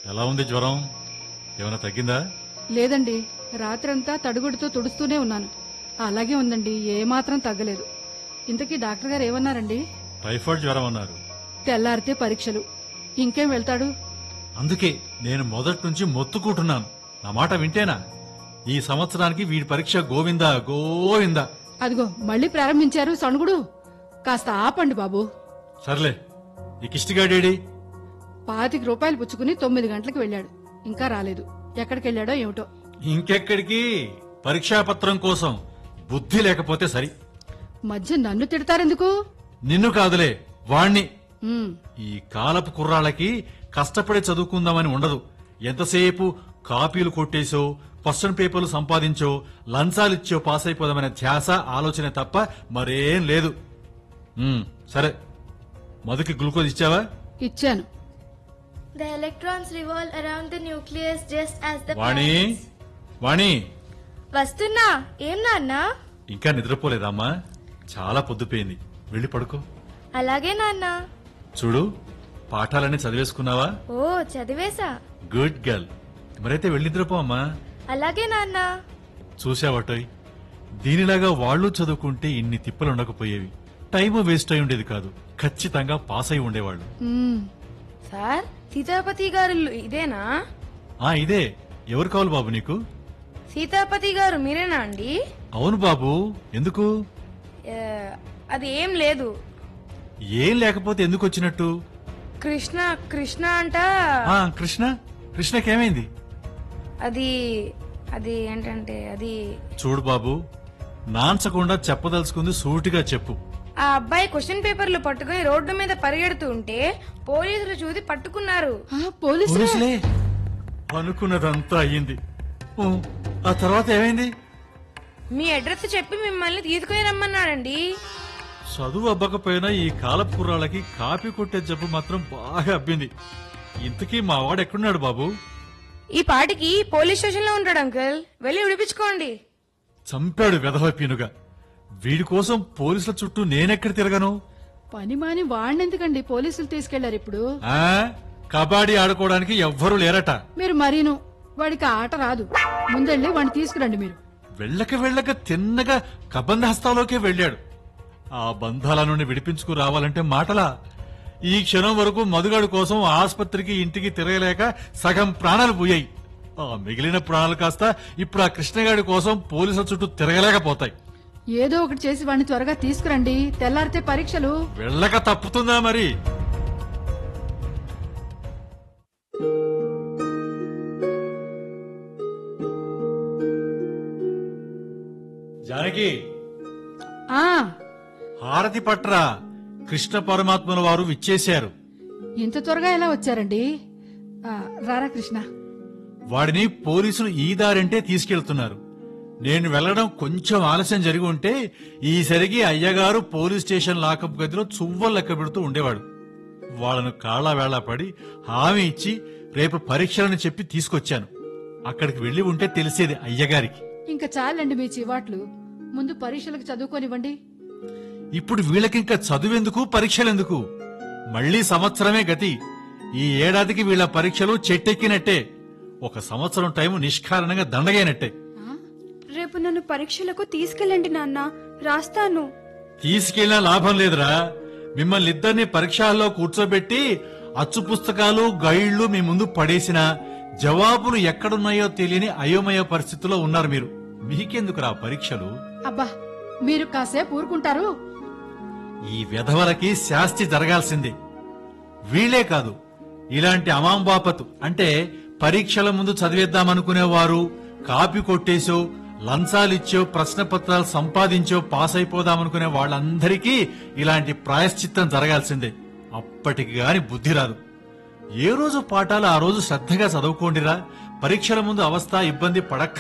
ఎలా ఉంది జ్వరం ఏమైనా తగ్గిందా లేదండి రాత్రంతా తడుగుడుతో తుడుస్తూనే ఉన్నాను అలాగే ఉందండి ఏమాత్రం తగ్గలేదు ఇంతకీ డాక్టర్ గారు ఏమన్నారండి టైఫాయిడ్ జ్వరం అన్నారు తెల్లారితే పరీక్షలు ఇంకేం వెళ్తాడు అందుకే నేను మొదటి నుంచి మొత్తుకుంటున్నాను నా మాట వింటేనా ఈ సంవత్సరానికి వీడి పరీక్ష గోవిందా గోవిందా అదిగో మళ్ళీ ప్రారంభించారు సణుగుడు కాస్త ఆపండి బాబు సర్లే ఈ కిష్టిగాడేడి పాతిక రూపాయలు పుచ్చుకుని తొమ్మిది గంటలకు వెళ్ళాడు ఇంకా రాలేదు ఎక్కడికి వెళ్ళాడో ఏమిటో ఇంకెక్కడికి పరీక్షాపత్రం కోసం బుద్ధి లేకపోతే సరి మధ్య నన్ను తిడతారెందుకు నిన్ను కాదులే వాణ్ణి ఉమ్, ఈ కాలపు కుర్రాళ్ళకి కష్టపడి చదువుకుందామని ఉండదు ఎంతసేపు కాపీలు కొట్టేసో క్వశ్చన్ పేపర్లు సంపాదించో లంచాలిచ్చో పాస్ అయిపోదామనే ధ్యాస ఆలోచన తప్ప మరేం లేదు ఉమ్, సరే మధుకి గ్లూకోజ్ ఇచ్చావా ఇచ్చాను The electrons revolve around the nucleus just as the Vani planets. వాణి వస్తున్నా ఏం నాన్నా ఇంకా నిద్రపోలేదమ్మా చాలా పొద్దుపోయింది వెళ్ళి పడుకో అలాగే నాన్నా చూడు పాఠాలన్నీ చదివేసుకున్నావా ఓ చదివేశా గుడ్ గర్ల్ మరైతే వెళ్ళి నిద్రపో అమ్మా అలాగే నాన్నా చూసావటోయ్ దీనిలాగా వాళ్ళు చదువుకుంటే ఇన్ని తిప్పలు ఉండకపోయేవి టైం వేస్ట్ అయి ఉండేది కాదు ఖచ్చితంగా పాస్ అయి ఉండేవాళ్ళు ఉమ్, సార్ సీతాపతి గారు ఇల్లు ఇదేనా ఆ ఇదే ఎవరు కావాలి బాబు నీకు సీతాపతి గారు మీరేనా అండి అవును బాబు ఎందుకు ఏ, అది ఏం లేదు ఏం లేకపోతే ఎందుకు వచ్చినట్టు కృష్ణ కృష్ణ అంట ఆ కృష్ణ కృష్ణకేమైంది అది అది ఏంటంటే అది చూడు బాబు నాన్సకుండా చెప్పదలుచుకుంది సూటిగా చెప్పు ఆ అబ్బాయి క్వశ్చన్ పేపర్లు పట్టుకుని రోడ్డు మీద పరిగెడుతూ ఉంటే పోలీసులు చూసి పట్టుకున్నారు ఆ, పోలీసులే పోలీసులే అనుకున్నదంతా అయ్యింది ఊ, ఆ తర్వాత ఏమైంది మీ అడ్రస్ చెప్పి మిమ్మల్ని తీసుకుని రమ్మన్నాడండి చదువు అబ్బకపోయినా ఈ కాలపు కుర్రాళ్ళకి కాపీ కొట్టే జబ్బు మాత్రం బాగా అబ్బింది ఇంతకీ మా వాడు ఎక్కడున్నాడు బాబు ఈ పాటికి పోలీస్ స్టేషన్ లో ఉంటాడు అంకుల్ వెళ్ళి విడిపించుకోండి చంపాడు వెధవ పీనుగా వీడి కోసం పోలీసుల చుట్టూ నేనెక్కడ తిరగను పని మాని వాణ్ణెందుకండి పోలీసులు తీసుకెళ్లారు ఇప్పుడు ఆ కబాడీ ఆడుకోవడానికి ఎవ్వరూ లేరట మీరు మరీను వాడికి ఆ ఆట రాదు ముందెళ్ళి వాడిని తీసుకురండి మీరు వెళ్ళక వెళ్ళక తిన్నగా కబంధ హస్తాలోకే వెళ్ళాడు ఆ బంధాల నుండి విడిపించుకు రావాలంటే మాటలా ఈ క్షణం వరకు మధుగాడు కోసం ఆసుపత్రికి ఇంటికి తిరగలేక సగం ప్రాణాలు పోయాయి ఆ మిగిలిన ప్రాణాలు కాస్త ఇప్పుడు ఆ కృష్ణగాడి కోసం పోలీసుల చుట్టూ తిరగలేకపోతాయి ఏదో ఒకటి చేసి వాడిని త్వరగా తీసుకురండి తెల్లారితే పరీక్షలు వెళ్ళక తప్పుతుందా మరి జానకి ఆ హారతి పట్రా కృష్ణ పరమాత్మల వారు విచ్చేశారు ఇంత త్వరగా ఎలా వచ్చారండి ఆ, రారా కృష్ణ వాడిని పోలీసులు ఈ దారంటే తీసుకెళ్తున్నారు నేను వెళ్లడం కొంచెం ఆలస్యం జరిగి ఉంటే ఈసరికి అయ్యగారు పోలీస్ స్టేషన్ లాకప్ గదిలో చువ్వలు లెక్క పెడుతూ ఉండేవాడు వాళ్ళను కాళ్ళ వేళ పడి హామీ ఇచ్చి రేపు పరీక్షలను చెప్పి తీసుకొచ్చాను అక్కడికి వెళ్లి ఉంటే తెలిసేది అయ్యగారికి ఇంకా చాలండి మీ చివాట్లు ముందు పరీక్షలకు చదువుకోనివ్వండి ఇప్పుడు వీళ్ళకింకా చదువెందుకు పరీక్షలెందుకు మళ్లీ సంవత్సరమే గతి ఈ ఏడాదికి వీళ్ళ పరీక్షలు చెట్టెక్కినట్టే ఒక సంవత్సరం టైం నిష్కారణంగా దండగైనట్టే ఆ? రేపు నన్ను పరీక్షలకు తీసుకెళ్ళండి నాన్న రాస్తాను తీసుకెళ్లినా లాభం లేదురా మిమ్మల్ని ఇద్దరిని పరీక్షల్లో కూర్చోబెట్టి అచ్చు పుస్తకాలు గైళ్లు మీ ముందు పడేసిన జవాబులు ఎక్కడున్నాయో తెలియని అయోమయ పరిస్థితిలో ఉన్నారు మీరు మీకెందుకురా పరీక్షలు అబ్బా మీరు కాసేపు ఊరుకుంటారు ఈ విధవలకి శాస్తి జరగాల్సిందే వీళ్ళే కాదు ఇలాంటి అమాంబాపతు అంటే పరీక్షల ముందు చదివేద్దామనుకునేవారు కాపీ కొట్టేసో లంచాలిచ్చో ప్రశ్న పత్రాలు సంపాదించో పాస్ అయిపోదామనుకునే వాళ్ళందరికీ ఇలాంటి ప్రాయశ్చిత్తం జరగాల్సిందే అప్పటికి గాని బుద్ధి రాదు ఏ రోజు పాఠాలు ఆ రోజు శ్రద్ధగా చదువుకోండిరా పరీక్షల ముందు అవస్థ ఇబ్బంది పడక్క